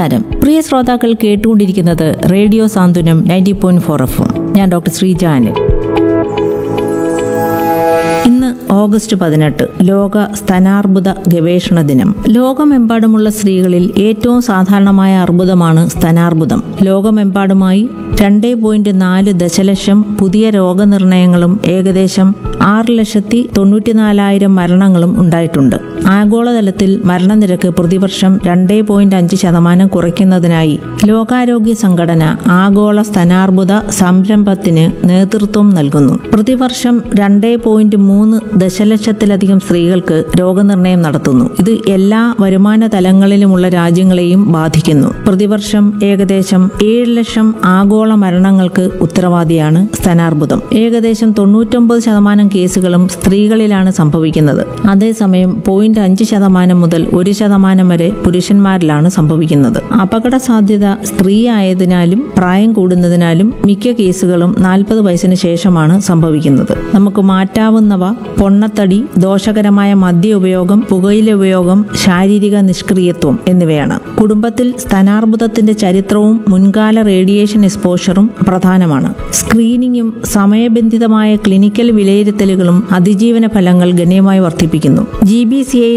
നമസ്കാരം പ്രിയ ശ്രോതാക്കൾ കേട്ടുകൊണ്ടിരിക്കുന്നത് radio Santhwanam ninety point four F ഞാൻ ഡോക്ടർ ശ്രീജാനൻ ഇന്ന് ഓഗസ്റ്റ് പതിനെട്ട് ലോക സ്തനാർബുദ ഗവേഷണ ദിനം ലോകമെമ്പാടുമുള്ള സ്ത്രീകളിൽ ഏറ്റവും സാധാരണമായ അർബുദമാണ് സ്തനാർബുദം ലോകമെമ്പാടുമായി രണ്ട് പോയിന്റ് നാല് ദശലക്ഷം പുതിയ രോഗനിർണയങ്ങളും ഏകദേശം ആറ് ലക്ഷത്തി തൊണ്ണൂറ്റിനാലായിരം മരണങ്ങളും ഉണ്ടായിട്ടുണ്ട് ആഗോളതലത്തിൽ മരണനിരക്ക് പ്രതിവർഷം രണ്ടേ പോയിന്റ് അഞ്ച് ശതമാനം കുറയ്ക്കുന്നതിനായി ലോകാരോഗ്യ സംഘടന ആഗോള സ്തനാർബുദ സംരംഭത്തിന് നേതൃത്വം നൽകുന്നു പ്രതിവർഷം രണ്ടേ പോയിന്റ് മൂന്ന് ദശലക്ഷത്തിലധികം സ്ത്രീകൾക്ക് രോഗനിർണയം നടത്തുന്നു ഇത് എല്ലാ വരുമാന തലങ്ങളിലുമുള്ള രാജ്യങ്ങളെയും ബാധിക്കുന്നു പ്രതിവർഷം ഏകദേശം ഏഴ് ലക്ഷം ആഗോള മരണങ്ങൾക്ക് ഉത്തരവാദിയാണ് സ്തനാർബുദം ഏകദേശം തൊണ്ണൂറ്റൊമ്പത് ശതമാനം കേസുകളും സ്ത്രീകളിലാണ് സംഭവിക്കുന്നത് അതേസമയം പോയിന്റ് അഞ്ച് ശതമാനം മുതൽ ഒരു ശതമാനം വരെ പുരുഷന്മാരിലാണ് സംഭവിക്കുന്നത് അപകട സാധ്യത സ്ത്രീ ആയതിനാലും പ്രായം കൂടുന്നതിനാലും മിക്ക കേസുകളും നാൽപ്പത് വയസ്സിന് ശേഷമാണ് സംഭവിക്കുന്നത് നമുക്ക് മാറ്റാവുന്നവ പൊണ്ണത്തടി ദോഷകരമായ മദ്യ ഉപയോഗം പുകയില ഉപയോഗം ശാരീരിക നിഷ്ക്രിയത്വം എന്നിവയാണ് കുടുംബത്തിൽ സ്തനാർബുദത്തിന്റെ ചരിത്രവും മുൻകാല റേഡിയേഷൻ എക്സ്പോഷറും പ്രധാനമാണ് സ്ക്രീനിങ്ങും സമയബന്ധിതമായ ക്ലിനിക്കൽ വിലയിരുത്തലുകളും അതിജീവന ഫലങ്ങൾ ഗണ്യമായി വർദ്ധിപ്പിക്കുന്നു ജി ബി സി ഐ